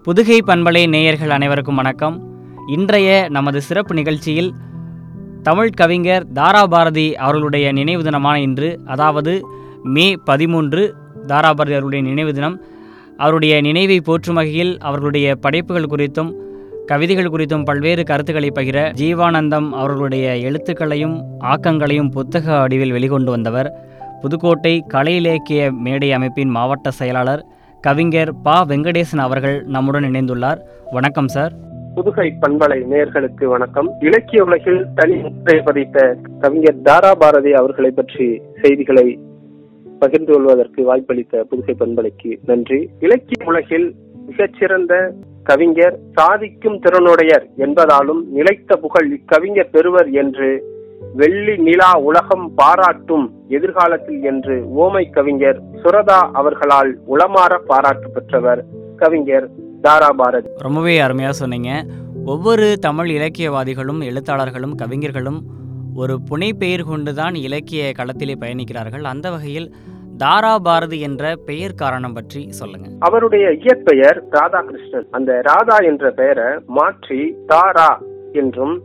புதுகை பண்பலை நேயர்கள் அனைவருக்கும் வணக்கம் இன்றைய நமது சிறப்பு நிகழ்ச்சியில் தமிழ் கவிஞர் தாரா பாரதி அவர்களுடைய நினைவு தினமான இன்று அதாவது மே பதிமூன்று தாரா பாரதி அவர்களுடைய நினைவு தினம் அவருடைய நினைவை போற்றும் வகையில் அவர்களுடைய படைப்புகள் குறித்தும் கவிதைகள் குறித்தும் பல்வேறு கருத்துக்களை பகிர ஜீவானந்தம் அவர்களுடைய எழுத்துக்களையும் ஆக்கங்களையும் புத்தக வடிவில் வெளிக்கொண்டு வந்தவர் புதுக்கோட்டை கலை இலக்கிய மேடை அமைப்பின் மாவட்ட செயலாளர் கவிஞர் பா வெங்கடேசன் அவர்கள் நம்முடன் இணைந்துள்ளார் வணக்கம் சார் புதுகை பண்பலை நேயர்களுக்கு வணக்கம் இலக்கிய உலகில் தனி முத்திரை பதித்த கவிஞர் தாரா பாரதி அவர்களை பற்றி செய்திகளை பகிர்ந்து கொள்வதற்கு வாய்ப்பளித்த புதுகை பண்பலைக்கு நன்றி இலக்கிய உலகில் மிகச்சிறந்த கவிஞர் சாதிக்கும் திறனுடையர் என்பதாலும் நிலைத்த புகழ் இக்கவிஞர் பெறுவர் என்று வெள்ளி நிலா உலகம் பாராட்டும் எதிர்காலத்தில் என்று ஓமை கவிஞர் சுரதா அவர்களால் உளமாற பாராட்டு பெற்றவர் கவிஞர் தாரா பாரதி ரொம்பவே அருமையாக சொன்னீங்க ஒவ்வொரு தமிழ் இலக்கியவாதிகளும் எழுத்தாளர்களும் கவிஞர்களும் ஒரு புனைப்பெயர் கொண்டுதான் இலக்கிய களத்திலே பயணிக்கிறார்கள் அந்த வகையில் தாரா பாரதி என்ற பெயர் காரணம் பற்றி சொல்லுங்க அவருடைய இயற்பெயர் ராதாகிருஷ்ணன் அந்த ராதா என்ற பெயரை மாற்றி தாரா என்றும்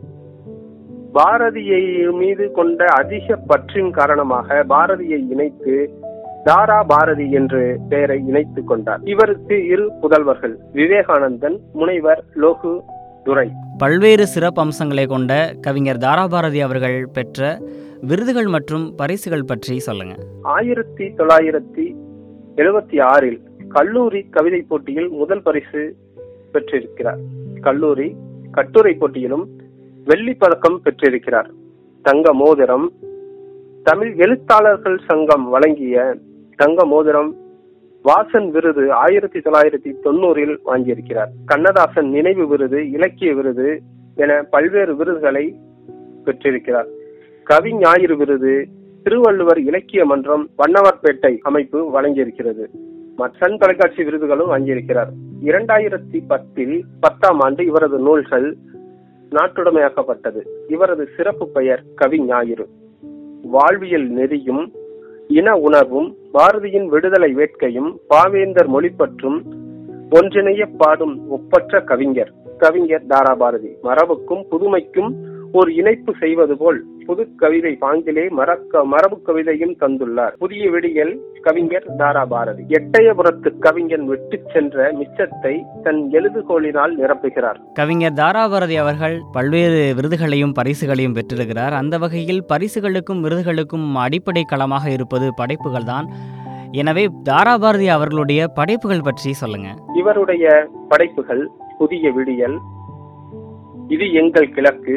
பாரதியை மீது கொண்ட அதிக பற்றின் காரணமாக பாரதியை இணைத்து தாரா பாரதி என்று பெயரை இணைத்துக் கொண்டார் இவருக்கு இரு புதல்வர்கள் விவேகானந்தன் முனைவர் லோகு துரை பல்வேறு சிறப்பு அம்சங்களை கொண்ட கவிஞர் தாரா பாரதி அவர்கள் பெற்ற விருதுகள் மற்றும் பரிசுகள் பற்றி சொல்லுங்க ஆயிரத்தி தொள்ளாயிரத்தி எழுபத்தி ஆறில் கல்லூரி கவிதை போட்டியில் முதல் பரிசு பெற்றிருக்கிறார் கல்லூரி கட்டுரை போட்டியிலும் வெள்ளி பதக்கம் பெற்றிருக்கிறார் தங்க மோதிரம் தமிழ் எழுத்தாளர்கள் சங்கம் வழங்கிய தங்க மோதிரம் வாசன் விருது ஆயிரத்தி தொள்ளாயிரத்தி தொண்ணூறில் வாங்கியிருக்கிறார் கண்ணதாசன் நினைவு விருது இலக்கிய விருது என பல்வேறு விருதுகளை பெற்றிருக்கிறார் கவி ஞாயிறு விருது திருவள்ளுவர் இலக்கிய மன்றம் வண்ணவர்பேட்டை அமைப்பு வழங்கியிருக்கிறது சன் தொலைக்காட்சி விருதுகளும் வாங்கியிருக்கிறார் இரண்டாயிரத்தி பத்தில் பத்தாம் ஆண்டு இவரது நூல்கள் நாட்டுடைமையாக்கப்பட்டது இவரது சிறப்பு பெயர் கவி ஞாயிறு வாழ்வியல் நெறியும் இன உணர்வும் பாரதியின் விடுதலை வேட்கையும் பாவேந்தர் மொழிப்பற்றும் ஒன்றிணைய பாடும் ஒப்பற்ற கவிஞர் கவிஞர் தாரா பாரதி மரபுக்கும் புதுமைக்கும் ஒரு இணைப்பு செய்வது போல் புது கவிதை பாங்கிலே மறக்க மரபு கவிதையும் தந்துள்ளார் புதிய விடியல் கவிஞர் தாரா பாரதி எட்டயபுரத்து கவிஞன் விட்டு சென்ற மிச்சத்தை தன் எழுதுகோளினால் நிரப்புகிறார் கவிஞர் தாரா பாரதி அவர்கள் பல்வேறு விருதுகளையும் பரிசுகளையும் பெற்றிருக்கிறார் அந்த வகையில் பரிசுகளுக்கும் விருதுகளுக்கும் அடிப்படை களமாக இருப்பது படைப்புகள் தான் எனவே தாரா பாரதி அவர்களுடைய படைப்புகள் பற்றி சொல்லுங்க இவருடைய படைப்புகள் புதிய விடியல் இது எங்கள் கிழக்கு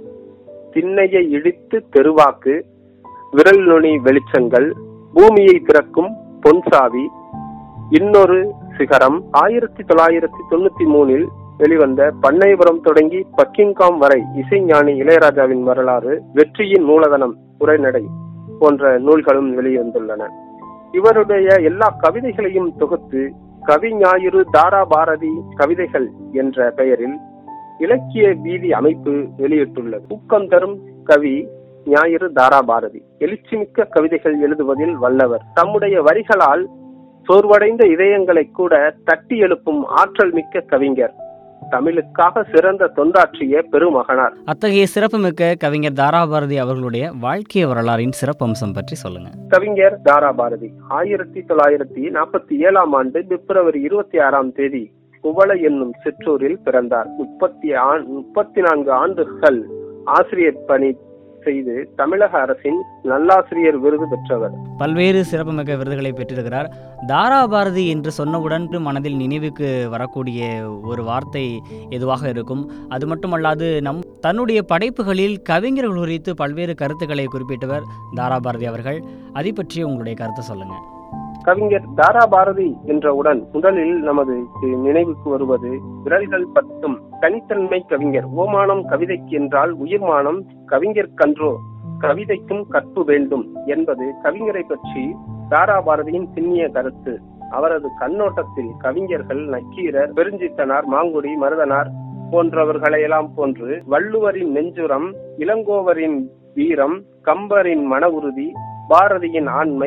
திண்ணையை இடித்து தெருவாக்கு விரல் நுனி வெளிச்சங்கள் பூமியை திறக்கும் பொன்சாவி இன்னொரு சிகரம் ஆயிரத்தி தொள்ளாயிரத்தி தொண்ணூத்தி மூணில் வெளிவந்த பண்ணைபுரம் தொடங்கி பக்கிங்காம் வரை இசைஞானி இளையராஜாவின் வரலாறு வெற்றியின் மூலதனம் உரைநடை போன்ற நூல்களும் வெளிவந்துள்ளன இவருடைய எல்லா கவிதைகளையும் தொகுத்து கவி ஞாயிறு தாரா பாரதி கவிதைகள் என்ற பெயரில் இலக்கிய வீதி அமைப்பு வெளியிட்டுள்ளது ஊக்கம் தரும் கவி ஞாயிறு தாரா பாரதி எழுச்சிமிக்க கவிதைகள் எழுதுவதில் வல்லவர் தம்முடைய வரிகளால் சோர்வடைந்த இதயங்களை கூட தட்டி எழுப்பும் ஆற்றல் மிக்க கவிஞர் தமிழுக்காக சிறந்த தொண்டாற்றிய பெருமகனார் அத்தகைய சிறப்புமிக்க கவிஞர் தாரா பாரதி அவர்களுடைய வாழ்க்கை வரலாறின் சிறப்பம்சம் பற்றி சொல்லுங்க கவிஞர் தாரா பாரதி ஆயிரத்தி தொள்ளாயிரத்தி நாற்பத்தி ஏழாம் ஆண்டு பிப்ரவரி இருபத்தி ஆறாம் தேதி குவளை என்னும் சிற்றூரில் பிறந்தார் முப்பத்தி முப்பத்தி நான்கு ஆண்டுகள் ஆசிரியர் பணி செய்து தமிழக அரசின் நல்லாசிரியர் விருது பெற்றவர் பல்வேறு சிறப்புமிக்க விருதுகளை பெற்றிருக்கிறார் தாரா பாரதி என்று சொன்னவுடன் மனதில் நினைவுக்கு வரக்கூடிய ஒரு வார்த்தை எதுவாக இருக்கும் அது மட்டுமல்லாது நம் தன்னுடைய படைப்புகளில் கவிஞர்கள் குறித்து பல்வேறு கருத்துக்களை குறிப்பிட்டவர் தாரா பாரதி அவர்கள் அதை பற்றி உங்களுடைய கருத்தை சொல்லுங்க கவிஞர் தாரா பாரதி என்றவுடன் முதலில் நமது நினைவுக்கு வருவது விரல்கள் பத்தும் தனித்தன்மை கவிஞர் ஓமானம் கவிதைக்கு என்றால் உயிர்மானம் கவிஞர் கன்றோ கவிதைக்கும் கற்பு வேண்டும் என்பது கவிஞரை பற்றி தாரா பாரதியின் சின்னிய கருத்து அவரது கண்ணோட்டத்தில் கவிஞர்கள் நக்கீரர் பெருஞ்சித்தனார் மாங்குடி மருதனார் போன்றவர்களையெல்லாம் போன்று வள்ளுவரின் நெஞ்சுரம் இளங்கோவரின் வீரம் கம்பரின் மன உறுதி பாரதியின் ஆண்மை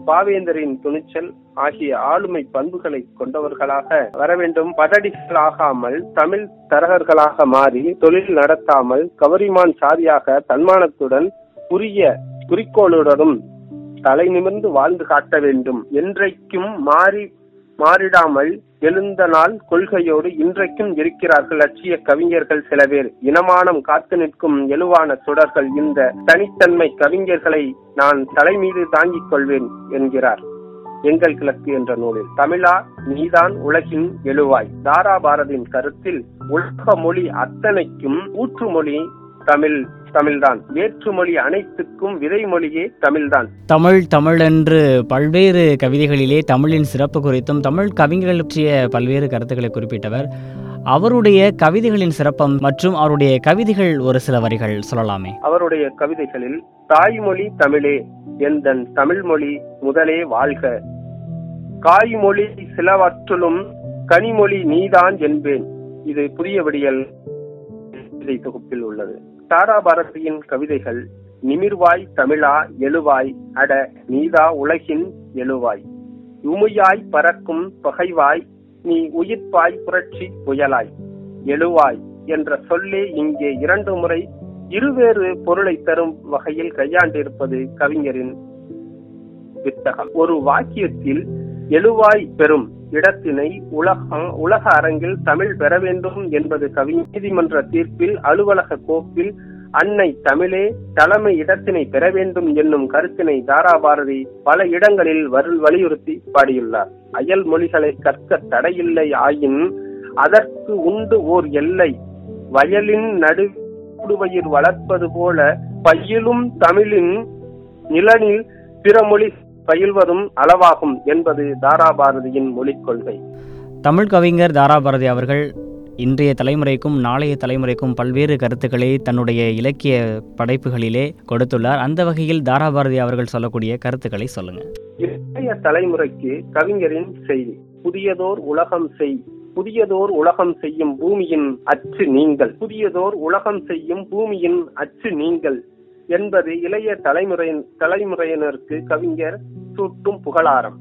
பாவேந்தரின் துணிச்சல் ஆகிய ஆளுமை பண்புகளை கொண்டவர்களாக வர வேண்டும் பதடிகளாகாமல் தமிழ் தரகர்களாக மாறி தொழில் நடத்தாமல் கவரிமான் சாதியாக தன்மானத்துடன் உரிய குறிக்கோளுடனும் தலை நிமிர்ந்து வாழ்ந்து காட்ட வேண்டும் என்றைக்கும் மாறி மாறிடாமல் எழுந்த நாள் கொள்கையோடு இன்றைக்கும் இருக்கிறார்கள் லட்சிய கவிஞர்கள் சில பேர் இனமானம் காத்து நிற்கும் எழுவான சுடர்கள் இந்த தனித்தன்மை கவிஞர்களை நான் தலைமீது தாங்கிக் கொள்வேன் என்கிறார் எங்கள் கிழக்கு என்ற நூலில் தமிழா நீதான் உலகின் எழுவாய் தாரா பாரதியின் கருத்தில் உலக மொழி அத்தனைக்கும் ஊற்று மொழி தமிழ் தமிழ்தான் வேற்றுமொழி அனைத்துக்கும் விதைமொழியே தமிழ்தான் தமிழ் தமிழ் என்று பல்வேறு கவிதைகளிலே தமிழின் சிறப்பு குறித்தும் தமிழ் கவிஞர்கள் பற்றிய பல்வேறு கருத்துக்களை குறிப்பிட்டவர் அவருடைய கவிதைகளின் சிறப்பம் மற்றும் அவருடைய கவிதைகள் ஒரு சில வரிகள் சொல்லலாமே அவருடைய கவிதைகளில் தாய்மொழி தமிழே எந்தன் தமிழ் மொழி முதலே வாழ்க காய்மொழி சிலவற்றுளும் கனிமொழி நீதான் என்பேன் இது புதிய விடியல் கவிதை தொகுப்பில் உள்ளது தாரா பாரதியின் கவிதைகள் நிமிர்வாய் தமிழா எழுவாய் அட நீதா உலகின் எழுவாய் உமையாய் பறக்கும் பகைவாய் நீ உயிர்ப்பாய் புரட்சி புயலாய் எழுவாய் என்ற சொல்லே இங்கே இரண்டு முறை இருவேறு பொருளை தரும் வகையில் கையாண்டிருப்பது கவிஞரின் வித்தகம் ஒரு வாக்கியத்தில் எழுவாய் பெறும் இடத்தினை உலகம் உலக அரங்கில் தமிழ் பெற வேண்டும் என்பது கவி நீதிமன்ற தீர்ப்பில் அலுவலக கோப்பில் அன்னை தமிழே தலைமை இடத்தினை பெற வேண்டும் என்னும் கருத்தினை தாராபாரதி பல இடங்களில் வரு வலியுறுத்தி பாடியுள்ளார் அயல் மொழிகளை கற்க தடையில்லை ஆயின் அதற்கு உண்டு ஓர் எல்லை வயலின் நடுவயிர் வளர்ப்பது போல பயிலும் தமிழின் நிலனில் பிற மொழி பயில்வதும் அளவாகும் என்பது தாராபாரதியின் மொழிக் கொள்கை தமிழ் கவிஞர் தாராபாரதி அவர்கள் இன்றைய தலைமுறைக்கும் நாளைய தலைமுறைக்கும் பல்வேறு கருத்துக்களை தன்னுடைய இலக்கிய படைப்புகளிலே கொடுத்துள்ளார் அந்த வகையில் தாராபாரதி அவர்கள் சொல்லக்கூடிய கருத்துக்களை சொல்லுங்க இளைய தலைமுறைக்கு கவிஞரின் செய்தி புதியதோர் உலகம் செய் புதியதோர் உலகம் செய்யும் பூமியின் அச்சு நீங்கள் புதியதோர் உலகம் செய்யும் பூமியின் அச்சு நீங்கள் என்பது இளைய தலைமுறையின் தலைமுறையினருக்கு கவிஞர் சூட்டும் புகழாரம்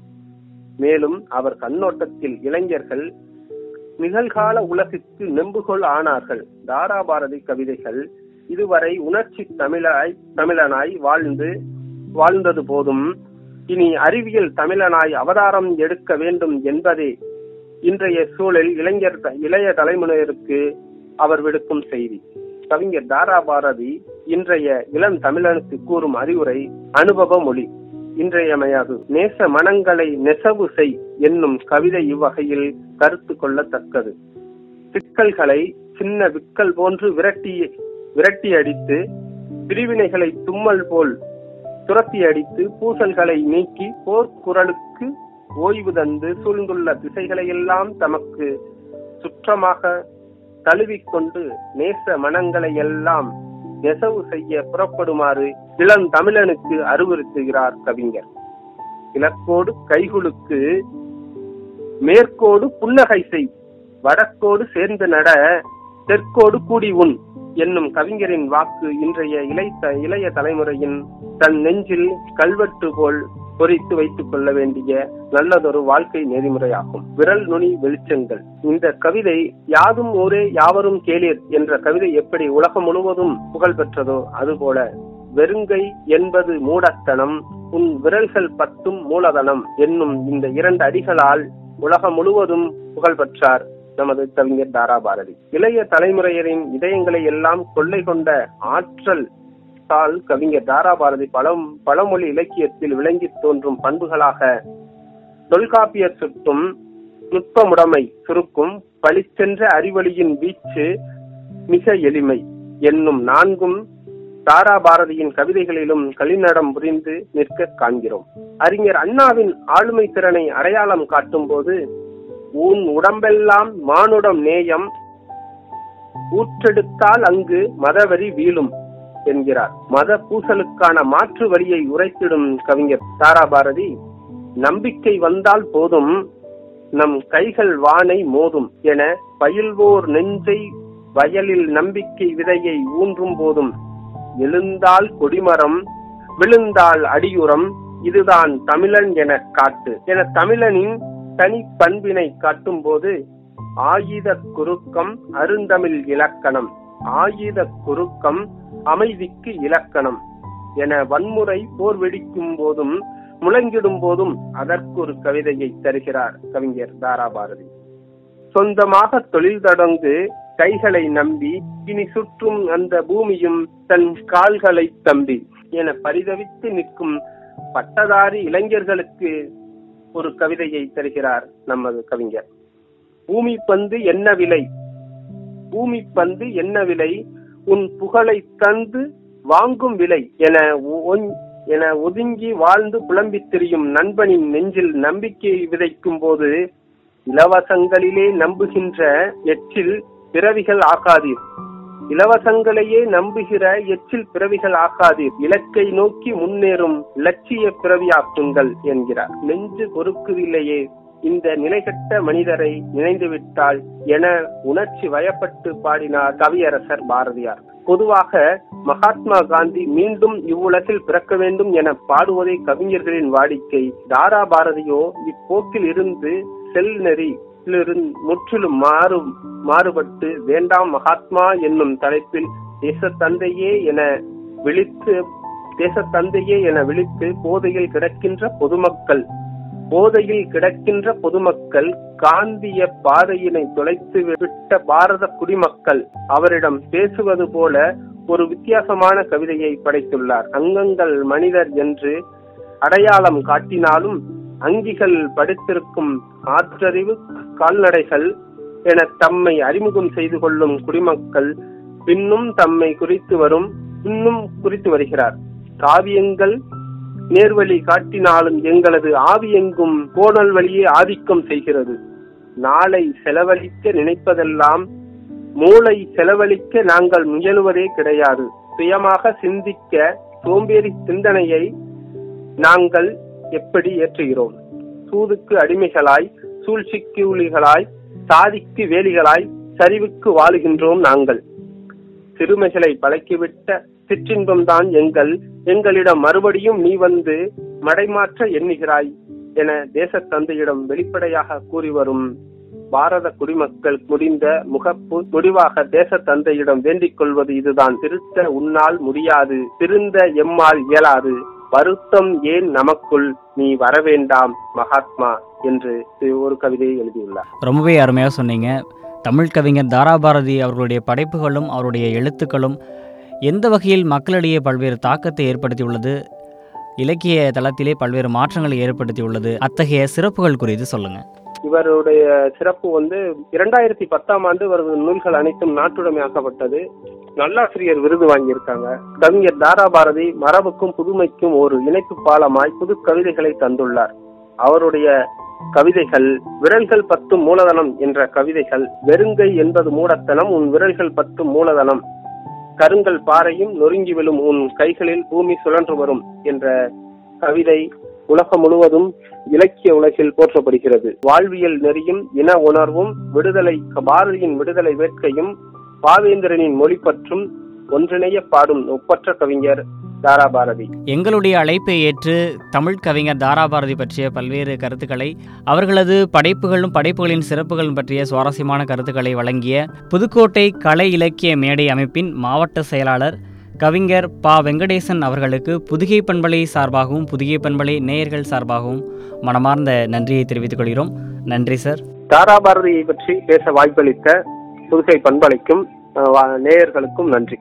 மேலும் அவர் கண்ணோட்டத்தில் இளைஞர்கள் நிகழ்கால உலகிற்கு நெம்புகோல் ஆனார்கள் தாராபாரதி கவிதைகள் இதுவரை உணர்ச்சி தமிழாய் தமிழனாய் வாழ்ந்து வாழ்ந்தது போதும் இனி அறிவியல் தமிழனாய் அவதாரம் எடுக்க வேண்டும் என்பதே இன்றைய சூழல் இளைஞர் இளைய தலைமுறையினருக்கு அவர் விடுக்கும் செய்தி கவிஞர் தாராபாரதி இன்றைய இளம் தமிழனுக்கு கூறும் அறிவுரை அனுபவ மொழி இன்றையமையாது நேச மனங்களை நெசவு செய் என்னும் கவிதை இவ்வகையில் கருத்து கொள்ளத்தக்கது சிக்கல்களை சின்ன விக்கல் போன்று விரட்டி விரட்டி அடித்து பிரிவினைகளை தும்மல் போல் துரத்தி அடித்து பூசல்களை நீக்கி போர்க்குரலுக்கு ஓய்வு தந்து சூழ்ந்துள்ள திசைகளை எல்லாம் தமக்கு சுற்றமாக தழுவிக்கொண்டு நேச மனங்களை எல்லாம் நெசவு செய்ய புறப்படுமாறு இளம் தமிழனுக்கு அறிவுறுத்துகிறார் கவிஞர் கிழக்கோடு கைகுலுக்கு மேற்கோடு புன்னகை செய் வடக்கோடு சேர்ந்து நட தெற்கோடு கூடி உண் என்னும் கவிஞரின் வாக்கு இன்றைய இளைத்த இளைய தலைமுறையின் தன் நெஞ்சில் கல்வெட்டு போல் பொறித்து வைத்துக் கொள்ள வேண்டிய நல்லதொரு வாழ்க்கை நெறிமுறையாகும் விரல் நுனி வெளிச்சங்கள் இந்த கவிதை யாதும் ஊரே யாவரும் கேளீர் என்ற கவிதை எப்படி உலகம் முழுவதும் புகழ் பெற்றதோ அதுபோல வெறுங்கை என்பது மூடத்தனம் உன் விரல்கள் பத்தும் மூலதனம் என்னும் இந்த இரண்டு அடிகளால் உலகம் முழுவதும் புகழ் பெற்றார் நமது கவிஞர் தாராபாரதி இளைய தலைமுறையரின் இதயங்களை எல்லாம் கொள்ளை கொண்ட ஆற்றல் தால் கவிஞர் தாராபாரதி பழம் பழமொழி இலக்கியத்தில் விளங்கி தோன்றும் பண்புகளாக தொல்காப்பியர் சுட்டும் நுட்பமுடைமை சுருக்கும் பளிச்சென்ற அறிவொளியின் வீச்சு மிக எளிமை என்னும் நான்கும் தாராபாரதியின் கவிதைகளிலும் களிநடம் புரிந்து நிற்க காண்கிறோம் அறிஞர் அண்ணாவின் ஆளுமை திறனை அடையாளம் காட்டும் போது உன் உடம்பெல்லாம் மானுடம் நேயம் ஊற்றெடுத்தால் அங்கு மதவெறி வீழும் என்கிறார் மத பூசலுக்கான மாற்று வழியை உரைத்திடும் கவிஞர் தாராபாரதி நம்பிக்கை வந்தால் போதும் நம் கைகள் வானை மோதும் என பயில்வோர் நெஞ்சை வயலில் நம்பிக்கை விதையை ஊன்றும் போதும் எழுந்தால் கொடிமரம் விழுந்தால் அடியுரம் இதுதான் தமிழன் என காட்டு என தமிழனின் தனி பண்பினை காட்டும் போது ஆயுத குறுக்கம் அருந்தமிழ் இலக்கணம் ஆயுத குறுக்கம் அமைதிக்கு இலக்கணம் என வன்முறை போர் வெடிக்கும் போதும் முழங்கிடும் போதும் அதற்கு ஒரு கவிதையை தருகிறார் கவிஞர் தாராபாரதி சொந்தமாக தொழில் தொடங்கு கைகளை நம்பி இனி சுற்றும் அந்த பூமியும் தன் கால்களை தம்பி என பரிதவித்து நிற்கும் பட்டதாரி இளைஞர்களுக்கு ஒரு கவிதையை தருகிறார் நமது கவிஞர் பூமி பந்து என்ன விலை பூமி பந்து என்ன விலை உன் புகழை தந்து வாங்கும் விலை என ஒ- என ஒதுங்கி வாழ்ந்து புலம்பித் திரியும் நண்பனின் நெஞ்சில் நம்பிக்கை விதைக்கும் போது இலவசங்களிலே நம்புகின்ற எச்சில் பிறவிகள் ஆகாதீர் இலவசங்களையே நம்புகிற எச்சில் பிறவிகள் ஆகாதீர் இலக்கை நோக்கி முன்னேறும் லட்சிய பிறவியாக்குங்கள் என்கிறார் நெஞ்சு பொறுக்குதில்லையே இந்த நிலைகட்ட மனிதரை நினைந்துவிட்டால் என உணர்ச்சி வயப்பட்டு பாடினார் கவியரசர் பாரதியார் பொதுவாக மகாத்மா காந்தி மீண்டும் இவ்வுலகில் பிறக்க வேண்டும் என பாடுவதே கவிஞர்களின் வாடிக்கை தாரா பாரதியோ இப்போக்கில் இருந்து செல் நெறி முற்றிலும் மாறும் மாறுபட்டு வேண்டாம் மகாத்மா என்னும் தலைப்பில் தேசத்தந்தையே என விழித்து தேசத்தந்தையே என விழித்து போதையில் கிடக்கின்ற பொதுமக்கள் போதையில் கிடக்கின்ற பொதுமக்கள் காந்திய பாதையினை தொலைத்து விட்ட பாரத குடிமக்கள் அவரிடம் பேசுவது போல ஒரு வித்தியாசமான கவிதையை படைத்துள்ளார் அங்கங்கள் மனிதர் என்று அடையாளம் காட்டினாலும் அங்கிகள் படுத்திருக்கும் ஆற்றறிவு கால்நடைகள் என தம்மை அறிமுகம் செய்து கொள்ளும் குடிமக்கள் பின்னும் தம்மை குறித்து வரும் இன்னும் குறித்து வருகிறார் காவியங்கள் நேர்வழி காட்டினாலும் எங்களது ஆவி எங்கும் கோணல் வழியே ஆதிக்கம் செய்கிறது நாளை செலவழிக்க நினைப்பதெல்லாம் மூளை செலவழிக்க நாங்கள் முயலுவதே கிடையாது சுயமாக சிந்திக்க சோம்பேறி சிந்தனையை நாங்கள் எப்படி ஏற்றுகிறோம் சூதுக்கு அடிமைகளாய் சூழ்ச்சிக்கு ஊழிகளாய் சாதிக்கு வேலிகளாய் சரிவுக்கு வாழுகின்றோம் நாங்கள் சிறுமைகளை பழக்கிவிட்ட சிற்றின்பம் தான் எங்கள் எங்களிடம் மறுபடியும் நீ வந்து மடைமாற்ற எண்ணுகிறாய் என தேசத்தந்தையிடம் வெளிப்படையாக கூறி வரும் பாரத குடிமக்கள் முடிந்த முகப்பு முடிவாக தேசத்தந்தையிடம் வேண்டிக் கொள்வது இதுதான் திருத்த உன்னால் முடியாது திருந்த எம்மால் இயலாது வருத்தம் ஏன் நமக்குள் நீ வரவேண்டாம் மகாத்மா என்று ஒரு கவிதையை எழுதியுள்ளார் ரொம்பவே அருமையாக சொன்னீங்க தமிழ் கவிஞர் தாராபாரதி அவர்களுடைய படைப்புகளும் அவருடைய எழுத்துக்களும் எந்த வகையில் மக்களிடையே பல்வேறு தாக்கத்தை ஏற்படுத்தியுள்ளது இலக்கிய தளத்திலே பல்வேறு மாற்றங்களை ஏற்படுத்தியுள்ளது அத்தகைய சிறப்புகள் குறித்து சொல்லுங்க இவருடைய சிறப்பு வந்து இரண்டாயிரத்தி பத்தாம் ஆண்டு இவரது நூல்கள் அனைத்தும் நாட்டுடைமையாக்கப்பட்டது நல்லாசிரியர் விருது வாங்கியிருக்காங்க கவிஞர் தாராபாரதி மரபுக்கும் புதுமைக்கும் ஒரு இணைப்பு பாலமாய் புது கவிதைகளை தந்துள்ளார் அவருடைய கவிதைகள் விரல்கள் பத்தும் மூலதனம் என்ற கவிதைகள் வெறுங்கை என்பது மூடத்தனம் உன் விரல்கள் பத்தும் மூலதனம் கருங்கல் பாறையும் நொறுங்கி விழும் உன் கைகளில் பூமி சுழன்று வரும் என்ற கவிதை உலகம் முழுவதும் இலக்கிய உலகில் போற்றப்படுகிறது வாழ்வியல் நெறியும் இன உணர்வும் விடுதலை பாரதியின் விடுதலை வேட்கையும் பாவேந்திரனின் மொழி பற்றும் ஒன்றிணைய பாடும் ஒப்பற்ற கவிஞர் தாராபாரதி எங்களுடைய அழைப்பை ஏற்று தமிழ் கவிஞர் தாராபாரதி பற்றிய பல்வேறு கருத்துக்களை அவர்களது படைப்புகளும் படைப்புகளின் சிறப்புகள் பற்றிய சுவாரஸ்யமான கருத்துக்களை வழங்கிய புதுக்கோட்டை கலை இலக்கிய மேடை அமைப்பின் மாவட்ட செயலாளர் கவிஞர் பா வெங்கடேசன் அவர்களுக்கு புதுகை பண்பலை சார்பாகவும் புதுகை பண்பலை நேயர்கள் சார்பாகவும் மனமார்ந்த நன்றியை தெரிவித்துக் கொள்கிறோம் நன்றி சார் தாராபாரதியை பற்றி பேச வாய்ப்பளித்த புதுகை பண்பலைக்கும் அஹ், நேயர்களுக்கும் நன்றி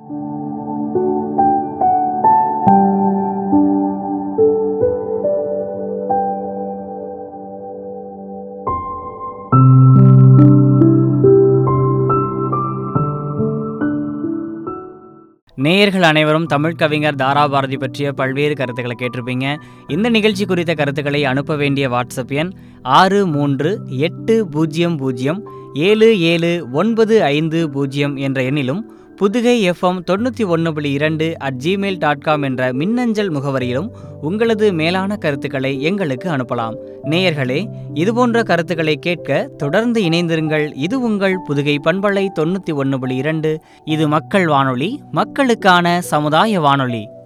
நேயர்கள் அனைவரும் தமிழ் கவிஞர் தாராபாரதி பற்றிய பல்வேறு கருத்துக்களை கேட்டிருப்பீங்க இந்த நிகழ்ச்சி குறித்த கருத்துக்களை அனுப்ப வேண்டிய வாட்ஸ்அப் எண் ஆறு மூன்று எட்டு பூஜ்ஜியம் பூஜ்ஜியம் ஏழு ஏழு ஒன்பது ஐந்து பூஜ்ஜியம் என்ற எண்ணிலும் புதுகை எஃப்எம் தொண்ணூற்றி ஒன்று புள்ளி இரண்டு அட் ஜிமெயில் டாட் காம் என்ற மின்னஞ்சல் முகவரியிலும் உங்களது மேலான கருத்துக்களை எங்களுக்கு அனுப்பலாம் நேயர்களே இதுபோன்ற கருத்துக்களை கேட்க தொடர்ந்து இணைந்திருங்கள் இது உங்கள் புதுகை பண்பலை தொண்ணூற்றி ஒன்று புள்ளி இரண்டு இது மக்கள் வானொலி மக்களுக்கான சமுதாய வானொலி